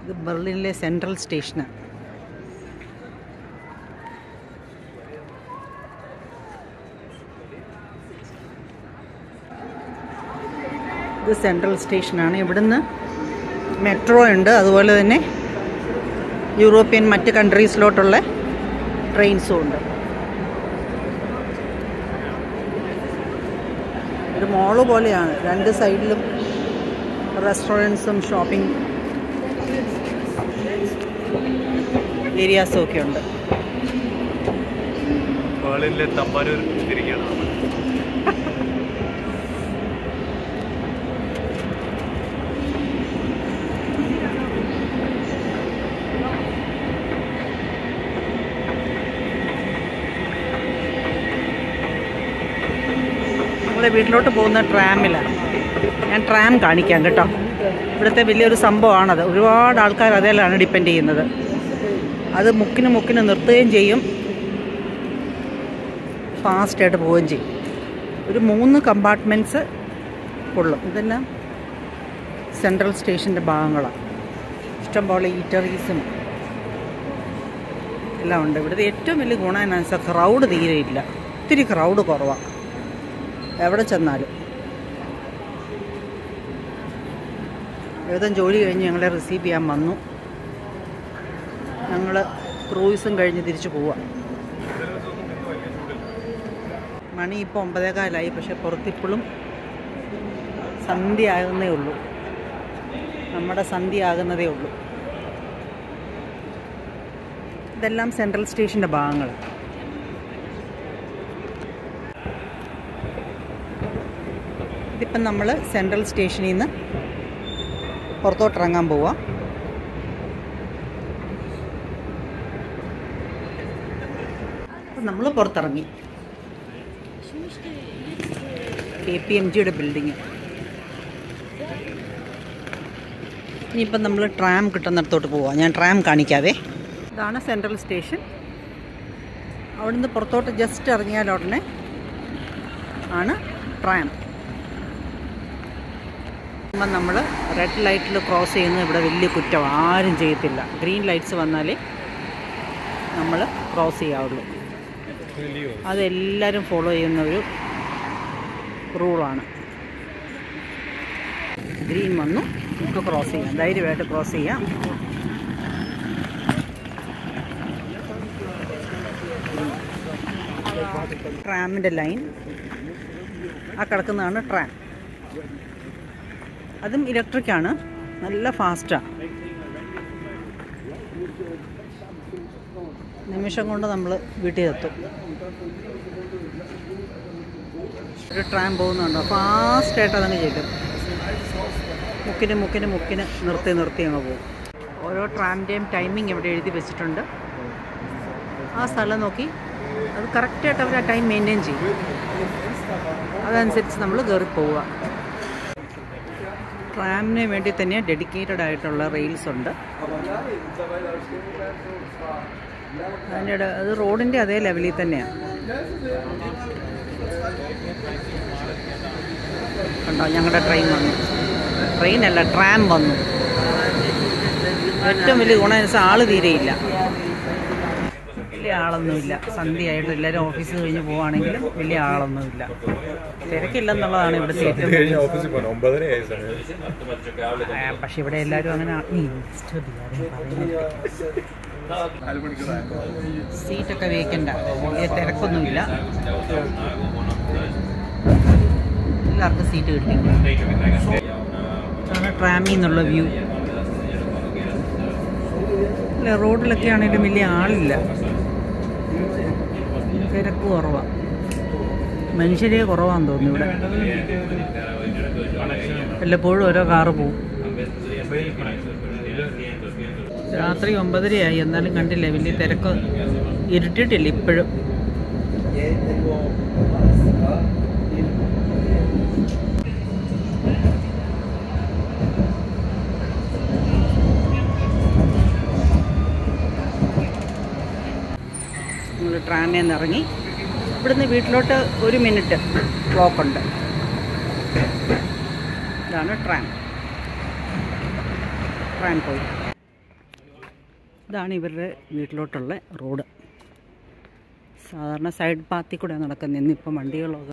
ഇത് ബെർലിനിലെ സെൻട്രൽ സ്റ്റേഷന് ഇത് സെൻട്രൽ സ്റ്റേഷനാണ് ഇവിടുന്ന് മെട്രോ ഉണ്ട് അതുപോലെ തന്നെ യൂറോപ്യൻ മറ്റ് കൺട്രീസിലോട്ടുള്ള ട്രെയിൻസും ഉണ്ട് ഒരു മോള് പോലെയാണ് രണ്ട് സൈഡിലും റെസ്റ്റോറൻറ്റ്സും ഷോപ്പിംഗ് ഏരിയാസും ഒക്കെ ഉണ്ട് ബേളിനിലെ തമ്പാനൂർ തിരികെയാണ് നമ്മൾ നമ്മളെ വീട്ടിലോട്ട് പോകുന്ന ട്രാമിലാണ് ഞാൻ ട്രാം കാണിക്കാം കേട്ടോ ഇവിടുത്തെ വലിയൊരു സംഭവമാണത് ഒരുപാട് ആൾക്കാർ അതിലാണ് ഡിപ്പെൻഡ് ചെയ്യുന്നത് അത് മുക്കിന് മുക്കിന് നിർത്തുകയും ചെയ്യും ഫാസ്റ്റായിട്ട് പോവുകയും ചെയ്യും ഒരു മൂന്ന് കമ്പാർട്ട്മെൻറ്റ്സ് ഉള്ളു ഇതെല്ലാം സെൻട്രൽ സ്റ്റേഷൻ്റെ ഭാഗങ്ങളാണ് ഇഷ്ടംപോലെ ഈറ്ററീസും എല്ലാം ഉണ്ട് ഇവിടുത്തെ ഏറ്റവും വലിയ ഗുണം എന്നാന്ന് വെച്ചാൽ ക്രൗഡ് തീരെയില്ല ഒത്തിരി ക്രൗഡ് കുറവാണ് എവിടെ ചെന്നാലും ഏതും ജോലി കഴിഞ്ഞ് ഞങ്ങളെ റിസീവ് ചെയ്യാൻ വന്നു ഞങ്ങൾ ക്രൂയിസും കഴിഞ്ഞ് തിരിച്ചു പോവാം മണി ഇപ്പോൾ ഒമ്പതേകാലായി പക്ഷെ പുറത്തിപ്പോഴും സന്ധ്യ ആകുന്നേ ഉള്ളൂ നമ്മുടെ സന്ധ്യ ആകുന്നതേ ഉള്ളൂ ഇതെല്ലാം സെൻട്രൽ സ്റ്റേഷൻ്റെ ഭാഗങ്ങൾ ഇതിപ്പം നമ്മൾ സെൻട്രൽ സ്റ്റേഷനിൽ നിന്ന് പുറത്തോട്ടിറങ്ങാൻ പോവാം അപ്പം നമ്മൾ പുറത്തിറങ്ങി കെ പി എം ജിയുടെ ബിൽഡിങ് ഇനിയിപ്പം നമ്മൾ ട്രാം കിട്ടുന്നിടത്തോട്ട് പോവാം ഞാൻ ട്രാം കാണിക്കാവേ ഇതാണ് സെൻട്രൽ സ്റ്റേഷൻ അവിടുന്ന് പുറത്തോട്ട് ജസ്റ്റ് ഇറങ്ങിയാൽ ഉടനെ ആണ് ട്രാം അപ്പം നമ്മൾ റെഡ് ലൈറ്റിൽ ക്രോസ് ചെയ്യുന്നത് ഇവിടെ വലിയ കുറ്റം ആരും ചെയ്യത്തില്ല ഗ്രീൻ ലൈറ്റ്സ് വന്നാലേ നമ്മൾ ക്രോസ് ചെയ്യാവുള്ളൂ അതെല്ലാവരും ഫോളോ ചെയ്യുന്ന ഒരു റൂളാണ് ഗ്രീൻ വന്നു നമുക്ക് ക്രോസ് ചെയ്യാം ധൈര്യമായിട്ട് ക്രോസ് ചെയ്യാം ട്രാമിൻ്റെ ലൈൻ ആ കിടക്കുന്നതാണ് ട്രാം അതും ഇലക്ട്രിക്കാണ് നല്ല ഫാസ്റ്റാണ് നിമിഷം കൊണ്ട് നമ്മൾ വീട്ടിലെത്തും ഒരു ട്രാം പോകുന്നുണ്ടോ ഫാസ്റ്റായിട്ട് അതങ്ങ് ചെല്ലും മുക്കിന് മുക്കിന് മുക്കിന് നിർത്തി നിർത്തി അങ്ങ് പോകും ഓരോ ട്രാമിൻ്റെയും ടൈമിംഗ് ഇവിടെ എഴുതി വെച്ചിട്ടുണ്ട് ആ സ്ഥലം നോക്കി അത് കറക്റ്റായിട്ട് അവർ ആ ടൈം മെയിൻറ്റെയിൻ ചെയ്യും അതനുസരിച്ച് നമ്മൾ കയറി പോവുക ട്രാമിന് വേണ്ടി തന്നെ ഡെഡിക്കേറ്റഡ് ആയിട്ടുള്ള റെയിൽസ് ഉണ്ട് അതിൻ്റെ ഇട- അത് റോഡിൻ്റെ അതേ ലെവലിൽ തന്നെയാണ് കണ്ടോ ഞങ്ങളുടെ ട്രെയിൻ വന്നു ട്രെയിൻ അല്ല ട്രാം വന്നു ഏറ്റവും വലിയ ഗുണം എന്ന് വെച്ചാൽ ആള് തീരെയില്ല വലിയ ആളൊന്നുമില്ല സന്ധ്യയായിട്ട് എല്ലാവരും ഓഫീസ് കഴിഞ്ഞ് പോവുകയാണെങ്കിലും വലിയ ആളൊന്നുമില്ല തിരക്കില്ലെന്നുള്ളതാണ് ഇവിടുത്തെ ഏറ്റവും വലിയ ഓഫീസിൽ പോകണം ഒമ്പതരയായി സമയം ആ, പക്ഷെ ഇവിടെ എല്ലാവരും അങ്ങനെ ആ- ഈ disturb ചെയ്യാതെ പറയുന്നത്. സീറ്റൊക്കെ വേക്കണ്ട വലിയ തിരക്കൊന്നുമില്ല എല്ലാവർക്കും സീറ്റ് കിട്ടി ഇതാണ് ട്രാമിൽ നിന്നുള്ള വ്യൂ അല്ല റോഡിലൊക്കെ ആണെങ്കിലും വലിയ ആളില്ല തിരക്ക് കുറവാണ് മനുഷ്യരെ കുറവാന്ന് തോന്നുന്നു ഇവിടെ വല്ലപ്പോഴും ഓരോ കാറ് പോവും രാത്രി ഒമ്പതരയായി എന്നാലും കണ്ടില്ലേ വലിയ തിരക്ക് ഇരുട്ടിട്ടില്ല ഇപ്പോഴും നമ്മൾ ട്രാമിൽ നിന്ന് ഇറങ്ങി ഇവിടുന്ന് വീട്ടിലോട്ട് ഒരു മിനിറ്റ് ബ്ലോക്കുണ്ട് ഇതാണ് ട്രാം ട്രാം പോയി ഇതാണ് ഇവരുടെ വീട്ടിലോട്ടുള്ള റോഡ് സാധാരണ സൈഡ് പാത്തിൽ കൂടെ നടക്കുന്നത് ഇന്നിപ്പം വണ്ടികളൊക്കെ